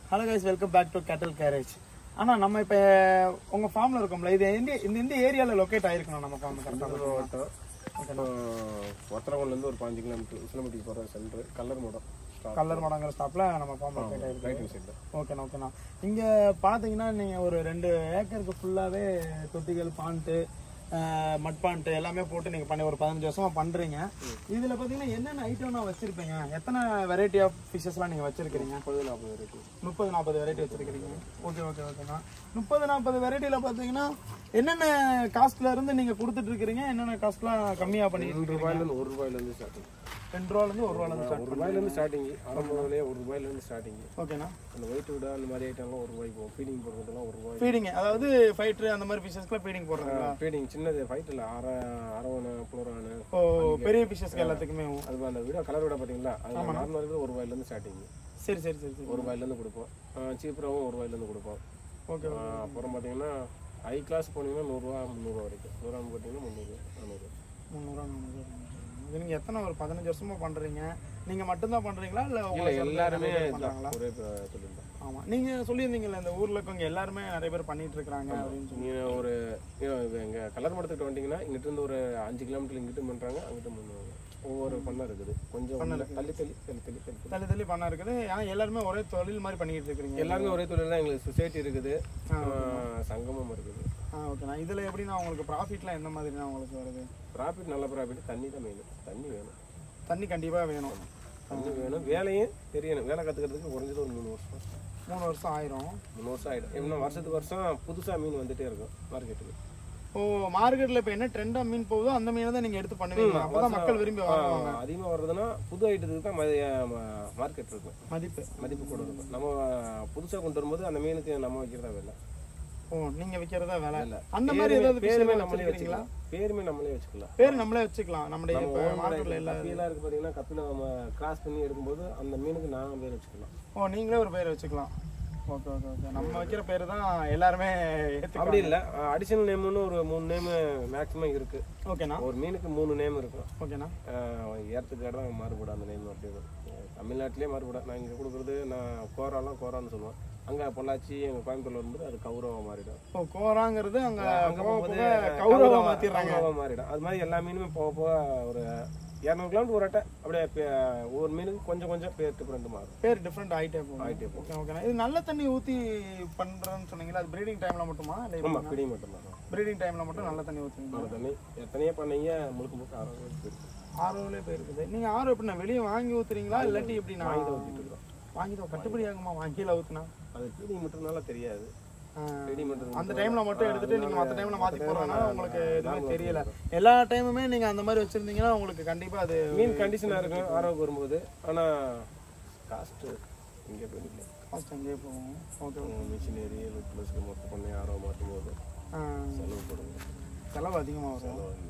Hello guys welcome back to கேட்டல் garage ஆனா நம்ம இப்ப உங்க ஃபார்ம்ல இருக்கோம்ல இது எந்த இந்த இந்த ஏரியால லொகேட் ஆயிருக்கணும் நம்ம ஃபார்ம் கரெக்டா மாவட்டம் ஒத்தரகுண்லேருந்து ஒரு பாஞ்சு கிலோமீட்டர் உசிலம்பட்டிக்கு போகிற சென்டர் கல்லர் மடம் ஸ்டாப் கல்லர் மடங்கிற ஸ்டாப்ல நம்ம ஃபார்ம் லொகேட் ஆயிருக்கு ரைட்டிங் சைடில் ஓகேண்ணா ஓகேண்ணா இங்க பாத்தீங்கன்னா நீங்க ஒரு ரெண்டு ஏக்கருக்கு ஃபுல்லாவே தொட்டிகள் பாண்ட்டு மட் பாண்ட் எல்லாமே போட்டு நீங்க பண்ணி ஒரு பதினஞ்சு வருஷமா பண்றீங்க இதுல பாத்தீங்கன்னா என்னென்ன ஐட்டம் நான் வச்சிருப்பீங்க எத்தனை வெரைட்டி ஆஃப் ஃபிஷஸ்லாம் நீங்க வச்சிருக்கீங்க முப்பது நாற்பது வரைக்கும் முப்பது நாற்பது வெரைட்டி வச்சிருக்கீங்க ஓகே ஓகே ஓகேண்ணா முப்பது நாற்பது வெரைட்டியில பாத்தீங்கன்னா என்னென்ன காஸ்ட்ல இருந்து நீங்க கொடுத்துட்டு இருக்கிறீங்க என்னென்ன காஸ்ட்லாம் கம்மியா பண்ணிட்டு ரெண்டு ரூபாயிலேருந்து ஒரு ரூபாயிலேருந்து ஸ்டார்டிங் ரெண்டு ரூபால இருந்து ஒரு ரூபால இருந்து ஒரு ரூபாயிலேருந்து ஸ்டார்டிங் ஆரம்பத்திலே ஒரு ரூபாயிலேருந்து ஸ்டார்டிங் ஓகேண்ணா அந்த ஒயிட் விட அந்த மாதிரி ஐட்டம்லாம் ஒரு ரூபாய்க்கு போகும் ஃபீடிங் போடுறதுலாம் ஒரு ரூபாய் ஃபீடிங் அதாவது ஃபைட்டர் அந்த மாதிரி ஃபிஷஸ்க்குலாம் ஃபீடிங் போடுறீங்களா ஃபீடிங் சின்னது ஃபைட் இல்லை அரை அரவணை புலரானு ஓ பெரிய ஃபிஷஸ்க்கு எல்லாத்துக்குமே அது அந்த வீடியோ கலர் விட பார்த்தீங்களா அது நார்மல் இருக்கிறது ஒரு ரூபாயிலேருந்து ஸ்டார்டிங் சரி சரி சரி சரி ஒரு ரூபாயிலேருந்து கொடுப்போம் சீப்பராகவும் ஒரு ரூபாயிலேருந்து கொடுப்போம் ஓகே ஆ, அப்புறம் பார்த்தீங்கன்னா ஹை கிளாஸ் போனீங்கன்னா நூறுரூவா முந்நூறுவா வரைக்கும் நூறுரூவா பார்த்தீங்கன்னா முந்நூறு நானூறு முந்நூறுவா நானூறு இது நீங்க எத்தனை ஒரு பதினஞ்சு வருஷமா பண்றீங்க நீங்க மட்டும்தான் பண்றீங்க இல்ல உங்களை இல்லை சேர்ந்து எல்லாருமே நிறைய பேர் இதுதான் பண்றாங்களா ஒரே ப- தொழில் தான் ஆமா நீங்க சொல்லியிருந்தீங்கல்ல இந்த ஊர்ல இருக்கவங்க எல்லாருமே நிறைய பேர் பண்ணிட்டு இருக்காங்க அப்படின்னு சொல்லி நீங்கள் ஒரு எங்கள் கலர் மடத்துக்கிட்ட வந்தீங்கன்னா இங்கிட்ட இருந்து ஒரு அஞ்சு கிலோமீட்டர் இங்கிட்டும் பண்ணுறாங்க அங்கிட்டும் பண்ணுவாங்க ஒவ்வொரு பண்ணை இருக்குது கொஞ்சம் உள்ள தள்ளி தள்ளி தள்ளி தள்ளி தள்ளி தள்ளி. தள்ளி தள்ளி பண்ண இருக்குது ஆனா எல்லாருமே ஒரே தொழில் மாதிரி பண்ணிட்டு இருக்கிறீங்க எல்லாருமே ஒரே தொழில் தான் எங்களுக்கு சொசைட்டி இருக்குது ஆ, சங்கமம் இருக்குது ஆ ஓகேண்ணா இதுல எப்படின்னா உங்களுக்கு ப்ராஃபிட்லாம் எந்த மாதிரினா உங்களுக்கு வருது ப்ராஃபிட் நல்ல ப்ராஃபிட் தண்ணி தான் மெயின் தண்ணி வேணும் தண்ணி கண்டிப்பா வேணும் தண்ணி வேணும் வேலையும் தெரியணும் வேலை கற்றுக்கிறதுக்கு குறைஞ்சது ஒரு மூணு வருஷம் மூணு வருஷம் ஆயிரும் மூணு வருஷம் ஆகிடும் எப்படின்னா வருஷத்துக்கு வருஷம் புதுசாக மீன் வந்துட்டே இருக்கும் மார்க்கெட்டுக்கு ஓ மார்க்கெட்ல இப்ப என்ன ட்ரெண்டா மீன் போகுதோ அந்த மீனை தான் நீங்க எடுத்து பண்ணுவீங்க அப்பதான் மக்கள் விரும்பி வாங்குவாங்க அதிகமாக வர்றதுன்னா புது ஐட்டத்துக்கு தான் மார்க்கெட் இருக்கும் மதிப்பு மதிப்பு கூட இருக்கும் நம்ம புதுசாக கொண்டு வரும்போது அந்த மீனுக்கு நம்ம வைக்கிறதா வேலை ஓ நீங்க விக்கிறதா வேலை இல்ல. அந்த மாதிரி ஏதாவது பேருமே விஷயம் நம்மளே வச்சிருக்கீங்களா வச்சுக்கலாம் பேருமே நம்மளே வச்சுக்கலாம் பேர் நம்மளே வச்சுக்கலாம் நம்முடைய நம்ம இப்ப own மார்க்கெட்ல பண்ண இல்ல கப்பிலாம் இருக்கு பார்த்தீங்கன்னா கப்பில் நம்ம கிராஸ் பண்ணி எடுக்கும்போது அந்த மீனுக்கு நான் பேர் வச்சுக்கலாம் ஓ நீங்களே ஒரு பேர் வச்சுக்கலாம் ஓகே ஓகே ஓகே நம்ம வைக்கிற பேர் தான் எல்லாருமே ஏத்துக்கலாம் அப்படி இல்லை அடிஷனல் நேம்னு ஒரு மூணு நேம் மேக்ஸிமம் இருக்கு ஓகேண்ணா ஒரு மீனுக்கு மூணு நேம் இருக்கும் ஓகேண்ணா ஏறத்துக்கு இடம் மாறுபடும் அந்த நேம் அப்படி இருக்கும் தமிழ்நாட்டிலே மாறுபடும் நான் இங்கே கொடுக்குறது நான் கோராலாம் கோரான்னு சொல்லுவேன் அங்கே பொள்ளாச்சி எங்கள் கோயம்புத்தூர்ல வரும்போது அது கௌரவா மாறிடும் ஓ கோராங்கிறது அங்க அங்கே போக போகும்போது போக கௌரவா மாத்திடுறாங்க கௌரவா மாறிடும் அது மாதிரி எல்லா மீனுமே போக போக ஒரு இரநூறு கிலோமீட்டர் ஒரு அட்டை அப்படியே பே- ஒவ்வொரு மீனுக்கு கொஞ்சம் கொஞ்சம் பேர் டிஃப்ரெண்ட் மாறும் பேர் டிஃப்ரெண்ட் ஆயிட்டே போகும் ஆகிட்டே போகும் ஓகே ஓகேண்ணா இது நல்ல தண்ணி ஊத்தி பண்றேன்னு சொன்னீங்களா அது ப்ரீடிங் டைம்ல மட்டுமா இல்ல ஆமாம் பிடி மட்டும் தான் ப்ரீடிங் டைம்ல மட்டும் நல்ல தண்ணி ஊத்துவீங்க நல்ல தண்ணி எத்தனையோ பண்ணீங்க முழுக்க முழுக்க ஆரோக்கியம் போயிருக்கு ஆர்ஓலே போயிருக்குது நீங்க ஆர்ஓ எப்படிண்ணா வெளியே வாங்கி ஊத்துறீங்களா இல்லாட்டி எப்படிண்ணா வாங்கி தான் ஊற்றிட்டு இருக்கிறோம் வாங்கி தான் கட்டுப்படி ஆகுமா வாங்கில ஊத்துனா அது பீடி மட்டும்னால தெரியாது ஆ. பீடி மட்டும் அந்த டைம்ல மட்டும் எடுத்துட்டு நீங்க மத்த டைம்ல மாத்தி போறதுனால உங்களுக்கு எதுவுமே தெரியல எல்லா டைமுமே நீங்க அந்த மாதிரி வச்சிருந்தீங்கன்னா உங்களுக்கு கண்டிப்பா அது மீன் கண்டிஷனாக இருக்கும் ஆரோக்கியம் வரும்போது ஆனால் காஸ்ட்டு இங்கே போயிடல காஸ்ட் அங்கேயே போகும் ஓகே மிஷினரி ப்ளஸ் மொத்தம் பண்ணி ஆரோ மாட்டும் போது செலவு போடுங்க செலவு அதிகமா வரும் செலவு வந்து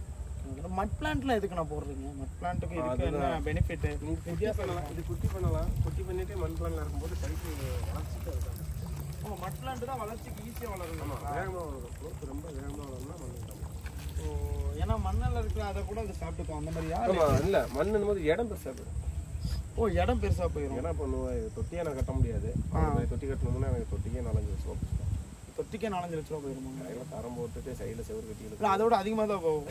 மட் பிளான்ட்ல எதுக்கு நான் போடுறீங்க மட் பிளான்ட்டுக்கு இதுக்கு என்ன பெனிஃபிட் நீ குட்டி பண்ணலாம் இது குட்டி பண்ணலாம் குட்டி பண்ணிட்டு மண் பிளான்ல இருக்கும்போது கைக்கு வளர்ச்சிட்டு இருக்காங்க ஓ மட் பிளான்ட் தான் வளர்ச்சிக்கு ஈஸியா வளரும் வேகமாக வளரும் growth ரொம்ப வேகமாக வளரும்னா மண் ஓ ஏன்னா மண்ணில் இருக்கிற அதை கூட அது சாப்பிட்டுக்கும் அந்த மாதிரியா ஆமாம் இல்லை மண்ணுன்னு போது இடம் பெருசாக போயிடும் ஓ இடம் பெருசா போயிடும் ஏன்னா பண்ணுவேன் இது தொட்டியே நான் கட்ட முடியாது அந்த மாதிரி தொட்டி கட்டணும்னா எனக்கு தொட்டியே நாலஞ்சு வருஷம் தொட்டிக்கே நாலஞ்சு லட்ச ரூபா போயிருமாங்க கையில் தரம் போட்டுட்டு சைடில் செவ்வறு கட்டிகளுக்கு இல்ல அதோட அதிகமா தான் போகும்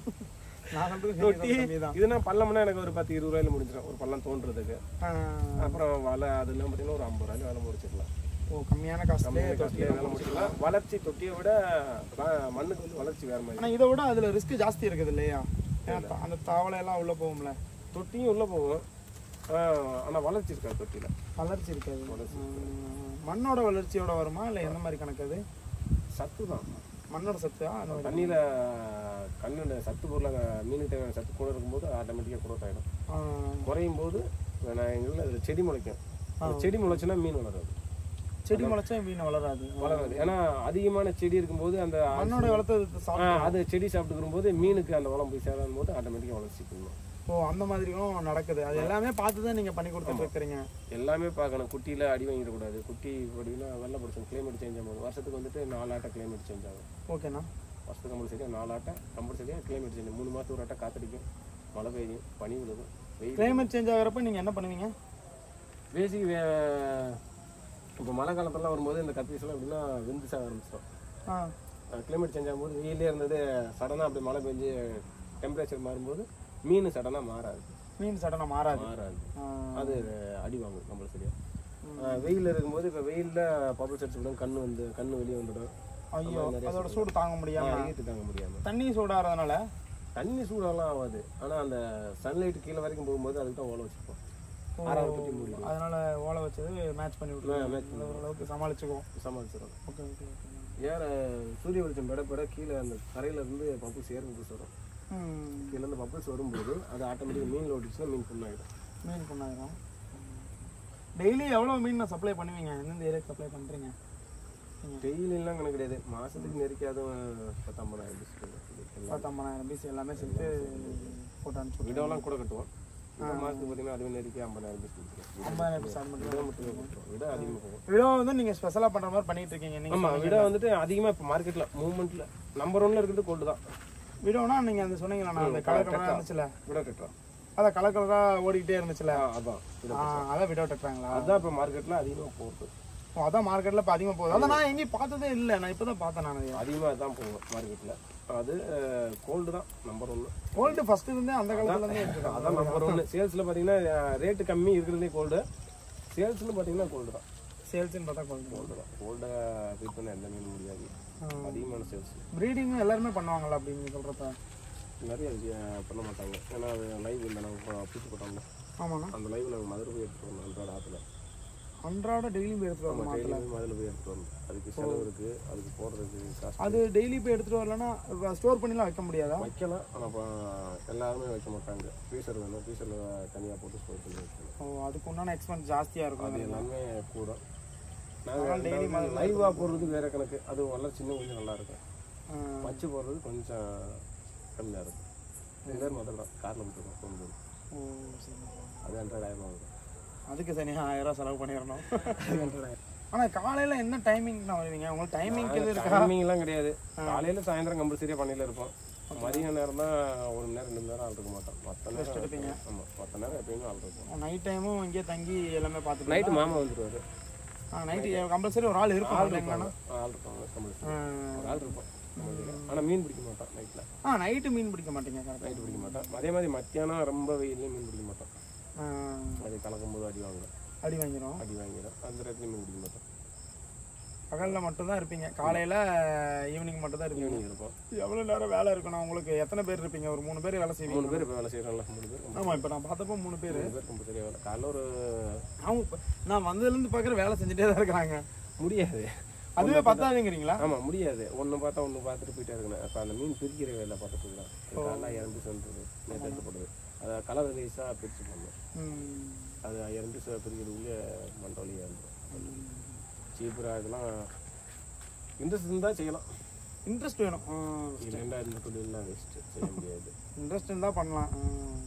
நான் சொல்றது தொட்டி கம்மி தான் இதுனா பள்ளம்னா எனக்கு ஒரு பத்து இருபது ரூபாயில முடிஞ்சிடும் ஒரு பள்ளம் தோன்றதுக்கு அப்புறம் வலை அதெல்லாம் பார்த்தீங்கன்னா ஒரு ஐம்பது ரூபாயில வேலை முடிச்சிடலாம் ஓ கம்மியான காசுலேயே கம்மியான காசுலயே வேலை முடிச்சிடலாம் வளர்ச்சி தொட்டியை விட வ- மண்ணுக்கு வந்து வளர்ச்சி வேற மாதிரி ஆனா இதை விட அதுல ரிஸ்க் ஜாஸ்தி இருக்குது இல்லையா ஏன்னா த- அந்த தவளை எல்லாம் உள்ள போகும்ல தொட்டியும் உள்ள போகும் ஆஹ் ஆனா வளர்ச்சி இருக்காது தொட்டியில வளர்ச்சி இருக்காது ம், மண்ணோட வளர்ச்சியோட வருமா இல்ல எந்த மாதிரி கணக்கு அது சத்து தான் மண்ணோட சத்தா அந்த மாதிரி தண்ணியில கண்ணோட சத்து பொருளை மீனுக்கு தேவையான சத்து கூட இருக்கும்போது ஆட்டோமேட்டிக்காக குரோத் ஆகிடும் ஆ, குறையும் போது நான் எங்கள் ஊரில் அதில் செடி முளைக்கும் அந்த செடி முளைச்சுன்னா மீன் வளராது செடி முளைச்சா மீன் வளராது வளராது ஏன்னா அதிகமான செடி இருக்கும்போது அந்த மண்ணோட வளர்த்தது சாப்பிட்டு ஆஹ் அது செடி சாப்பிட்டுக்கும் போது மீனுக்கு அந்த வளம் போய் சேரும் போது ஆட்டோமேட்டிக்காக வளர்ச்சி பண்ணும் ஓ அந்த மாதிரியும் நடக்குது அது எல்லாமே பார்த்து தான் நீங்க பண்ணி கொடுத்துட்டு இருக்கிறீங்க எல்லாமே பார்க்கணும் குட்டியில் அடி வாங்கிடக்கூடாது குட்டி அப்படின்னா வெள்ளை பிடிச்சோம் கிளைமேட் சேஞ்ச் ஆகும் வருஷத்துக்கு வந்துட்டு நாலு ஆட்டை கிளைமேட் சேஞ்ச் ஆகும் ஓகேண்ணா வருஷத்துக்கு கம்பல்சரியாக நாலு ஆட்டை கம்பல்சரியாக கிளைமேட் சேஞ்ச் மூணு மாதத்துக்கு ஒரு ஆட்டை காத்தடிக்கும் மழை பெய்யும் பனி விழுகும் வெயில் கிளைமேட் சேஞ்ச் ஆகிறப்ப நீங்க என்ன பண்ணுவீங்க பேசிக் மழை காலத்துலாம் வரும்போது இந்த கத்திரிஸ் எல்லாம் எப்படின்னா வெந்து சாக ஆரம்பிச்சிடும் ஆ கிளைமேட் சேஞ்ச் ஆகும்போது வெயிலே இருந்தது சடனாக அப்படி மழை பெஞ்சு டெம்பரேச்சர் மாறும்போது மீன் சடனாக மாறாது மீன் சடனா மாறாது மாறாது ஆ. அது அடி வாங்கும் நம்மளுக்கு சரியா வெயில் இருக்கும்போது இப்போ வெயிலில் பபுள் செட்ஸ் விடும் கண்ணு வந்து கண்ணு வெளியே வந்துடும் ஐயோ அதோட சூடு தாங்க முடியாம ஈட்டு தாங்க முடியாம தண்ணி சூடாகிறதுனால தண்ணி சூடெல்லாம் ஆகாது ஆனா அந்த சன்லைட் கீழே வரைக்கும் போகும்போது அதுக்கு தான் ஓலை வச்சுப்போம் ஆறாவது பற்றி மூடிடும் அதனால ஓலை வச்சது மேட்ச் பண்ணி விட்டுருவோம் ஓரளவுக்கு சமாளிச்சுக்குவோம் சமாளிச்சிடும் ஓகே ஓகே ஓகே ஏற சூரிய வெளிச்சம் பெட பெட கீழே அந்த கரையில இருந்து பப்புள்ஸ் ஏர் பப்புள்ஸ் வரும் ம் கீழே இருந்து பப்புள்ஸ் வரும்போது அது ஆட்டோமேட்டிக் மீன் ஓடிச்சுன்னா மீன் புண்ணாயிடும் மீன் பண்ணாயிரம் டெய்லி எவ்வளோ மீன் சப்ளை பண்ணுவீங்க எந்தெந்த ஏரியாக்கு சப்ளை பண்ணுறீங்க டெய்லிலாம் கணக்கு கிடையாது மாசத்துக்கு நெருக்கியாதும் பத்தொம்பதாயிரம் டிஸ்ட்ரிக்ட் பத்தொம்பதாயிரம் பீஸ் எல்லாமே சேர்த்து போட்டு அனுப்பிச்சு விடவெல்லாம் கூட கட்டுவோம் இந்த மாசத்துக்கு பார்த்தீங்கன்னா அதுவே நெருக்கி ஐம்பதாயிரம் டிஸ்ட்ரிக்ட் ஐம்பதாயிரம் பீஸ் ஆட் விட மட்டும் தான் கட்டுவோம் விட அதிகமாக போகும் விடோ வந்து நீங்கள் ஸ்பெஷலாக பண்ணுற மாதிரி பண்ணிட்டு இருக்கீங்க நீங்கள் ஆமா விட வந்துட்டு அதிகமா இப்போ மார்க்கெட்ல மூவ்மெண்ட்ல நம்பர் ஒன்ல இருக்கிறது கோல்டு தான் விடோனா நீங்கள் அந்த சொன்னீங்களா நான் அந்த கலர் கலராக இருந்துச்சுல விட கட்டுறோம் அதான் கலர் கலராக ஓடிக்கிட்டே இருந்துச்சுல ஆ, அதான் விட. ஆ அதான் விடோ டெட்டுறாங்களா அதான் இப்போ மார்க்கெட்ல அதிகமா போகுது ஓ அதான் மார்க்கெட்டில் இப்போ அதிகமாக போகுது அதான் நான் எங்கேயும் பார்த்ததே இல்லை நான் இப்போ தான் பார்த்தேன் நான் அதிகமா தான் போகும் மார்க்கெட்ல அது கோல்டு தான் நம்பர் ஒன்னு கோல்டு ஃபர்ஸ்ட் இருந்தே அந்த காலத்துலேருந்தே இருக்குது அதான் நம்பர் ஒன்னு சேல்ஸ்ல பாத்தீங்கன்னா ரேட்டு கம்மி இருக்கிறதே கோல்டு சேல்ஸ்ல பாத்தீங்கன்னா கோல்டு தான் சேல்ஸ்னு பார்த்தா கோல்டு கோல்டு தான் கோல்டை பீட் பண்ண எந்த மீன் முடியாது அதிகமான சேல்ஸ் ப்ரீடிங் எல்லாருமே பண்ணுவாங்களா அப்படின்னு சொல்கிறப்ப நிறைய விஷயம் பண்ண மாட்டாங்க ஏன்னா அது லைவ் இல்லை நாங்கள் பூச்சி போட்டோம்ல ஆமாண்ணா அந்த லைவ் நாங்கள் மதுரை போய் எடுத்துட்டு வரணும் அன்றாட ஆற்றுல அன்றாட டெய்லி போய் எடுத்துட்டு வரணும் டெய்லி மதுரை போய் எடுத்துட்டு வரணும் அதுக்கு செலவு இருக்கு அதுக்கு போடுறதுக்கு காசு அது டெய்லி போய் எடுத்துட்டு வரலன்னா ஸ்டோர் பண்ணிலாம் வைக்க முடியாதா வைக்கலாம் ஆனால் இப்போ எல்லாருமே வைக்க மாட்டாங்க ஃப்ரீசர் வேணும் ஃப்ரீசரில் தனியாக போட்டு ஸ்டோர் பண்ணி வைக்கணும் ஓ அதுக்கு உண்டான எக்ஸ்பென்ஸ் ஜாஸ்தியாக இருக்கும் அது எல்லாமே கூட நாங்கள் டெய்லி லைவாக போடுறது வேற கணக்கு அது நல்லா சின்ன கொஞ்சம் நல்லா இருக்கும் ஆ, பச்சை போடுறது கொஞ்சம் கம்மியாக இருக்கும் ரெண்டு மதுரை தான் காரில் விட்டுருக்கோம் போகும்போது ஓ சரி அது ரெண்டாயிரம் ஆகும் அதுக்கு தனியாக ஆயிரம் ரூபா செலவு பண்ணிடணும் அது ரெண்டாயிரம் ஆனால் காலையில் என்ன டைமிங் தான் வருவீங்க உங்களுக்கு டைமிங் எது இருக்கா டைமிங்லாம் கிடையாது காலையில் சாயந்தரம் கம்பல்சரியாக பண்ணையில் இருப்போம் மதிய நேரம் தான் ஒரு மணி நேரம் ரெண்டு மணி நேரம் ஆள் இருக்க மாட்டோம் மற்ற நேரம் ஆமாம் மற்ற நேரம் எப்பயுமே ஆள் இருக்கும் நைட் டைமும் இங்கே தங்கி எல்லாமே பார்த்துட்டு நைட்டு மாமா வந்துருவாரு ஆ நைட்டு கம்பல்சரி ஒரு ஆள் இருக்கும் இல்லைங்கண்ணா ஆள் இருப்பாங்க கம்பல்சரி ஒரு ஆள் இருப்போம் ஆனால் மீன் பிடிக்க மாட்டோம் நைட்டில் ஆ நைட்டு மீன் பிடிக்க மாட்டீங்க கரெக்டாக நைட்டு பிடிக்க மாட்டோம் அதே மாதிரி மத்தியானம் ரொம்ப வெயிலையும் மீன் பிடிக்க மாட்டோம் அது கலக்கும் போது அடி வாங்கலாம் அடி வாங்கிடும் அடி வாங்கிடும் அந்த இடத்துலையும் மீன் பிடிக்க மாட்டோம் பகலில் மட்டும்தான் இருப்பீங்க காலையில் ஈவினிங் மட்டும் தான் இருப்பீங்க ஈவினிங் இருப்போம் எவ்வளோ நேரம் வேலை இருக்கணும் உங்களுக்கு எத்தனை பேர் இருப்பீங்க ஒரு மூணு பேர் வேலை செய்வீங்க மூணு பேர் இப்போ வேலை செய்கிறோம்ல மூணு பேர் ஆமாம் இப்போ நான் பார்த்தப்போ மூணு பேர் மூணு பேர் கம்பல்சரியாக வேலை காலைல ஒரு அவங்க இப்ப- நான் வந்ததுலேருந்து பார்க்குற வேலை செஞ்சுட்டே தான் இருக்கிறாங்க முடியாது அதுவே பத்தாதுங்கிறீங்களா ஆமாம் முடியாது ஒன்று பார்த்தா ஒன்று பார்த்துட்டு போயிட்டே இருக்கணும் இப்போ அந்த மீன் பிரிக்கிற வேலை பார்த்துட்டு இருக்கிறேன் காலைல இறந்து சொல்றது நேற்று எடுத்து போடுறது அதை கலர் வைஸாக பிரித்து போடணும் ம். அது இறந்து பிரிக்கிறதுக்குள்ளே மண்டவலியாக இருந்துடும் சீப்புரா இதெல்லாம் இன்ட்ரெஸ்ட் இருந்தால் செய்யலாம் இன்ட்ரெஸ்ட் வேணும் இல்லைன்னா இந்த தொழிலெலாம் வேஸ்ட்டு செய்ய முடியாது இன்ட்ரெஸ்ட் இருந்தால் பண்ணலாம் ம்.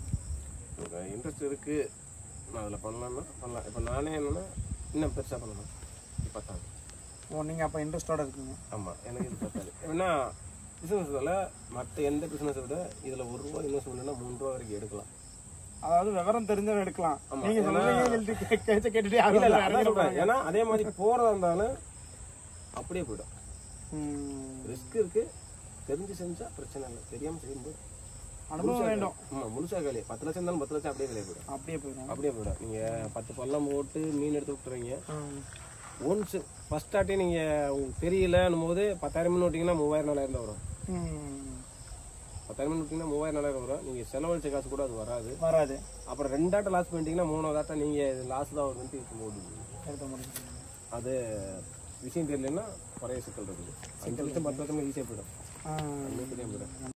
இன்ட்ரெஸ்ட் இருக்குது நான் அதில் பண்ணலான்னா பண்ணலாம் இப்போ நானே என்னென்னா இன்னும் பெருசாக பண்ணணும் இது பத்தாது ஓ நீங்கள் அப்போ இன்ட்ரெஸ்டோட இருக்கீங்க ஆமாம் எனக்கு இது பத்தாது ஏன்னா பிஸ்னஸில் மற்ற எந்த பிஸ்னஸை விட இதில் ஒரு ரூபா இன்வெஸ்ட் பண்ணா மூணு ரூபா வரைக்கும் எடுக்கலாம் அதாவது விவரம் தெரிஞ்சவன் எடுக்கலாம் ஆமா, நீங்க சொல்றீங்க கேட்ட கேட்டுட்டே இல்ல, இல்ல, ஆகும் அதான் சொல்றேன். ஏன்னா அதே மாதிரி போறதா இருந்தாலும் அப்படியே போயிடும் ம். ரிஸ்க் இருக்கு தெரிஞ்சு செஞ்சா பிரச்சனை இல்லை தெரியாம செய்யும்போது அனுபவம் வேண்டும் ஆமா முழுசா வேலையை பத்து லட்சம் இருந்தாலும் பத்து லட்சம் அப்படியே வேலையை போயிடும் அப்படியே போயிடும் அப்படியே போயிடும் நீங்க பத்து பள்ளம் போட்டு மீன் எடுத்து விட்டுறீங்க ம். ஒன்ஸ் ஃபர்ஸ்ட் ஸ்டார்டே நீங்க உங்களுக்கு தெரியலன்னும் போது பத்தாயிரம் மீன் விட்டீங்கன்னா மூவாயிரம் நாலாயிரம் தான் வரும் ம். பத்தாயிரம் மீன் விட்டீங்கன்னா மூவாயிரம் நாலாயிரம் வரும் நீங்க செலவழிச்ச காசு கூட அது வராது வராது அப்புறம் ரெண்டாட்ட லாஸ் பண்ணிட்டீங்கன்னா மூணாவதாட்ட நீங்க லாஸ் தான் வருதுன்ட்டு இது ஓடுது எடுத்த முடியும் அது விஷயம் தெரியலன்னா குறைய சிக்கல் இருக்குது அஞ்சு லட்சம் பத்து லட்சம் ஈஸியாக போயிடும் ஆ. அஞ்சு லட்சம் போயிடும்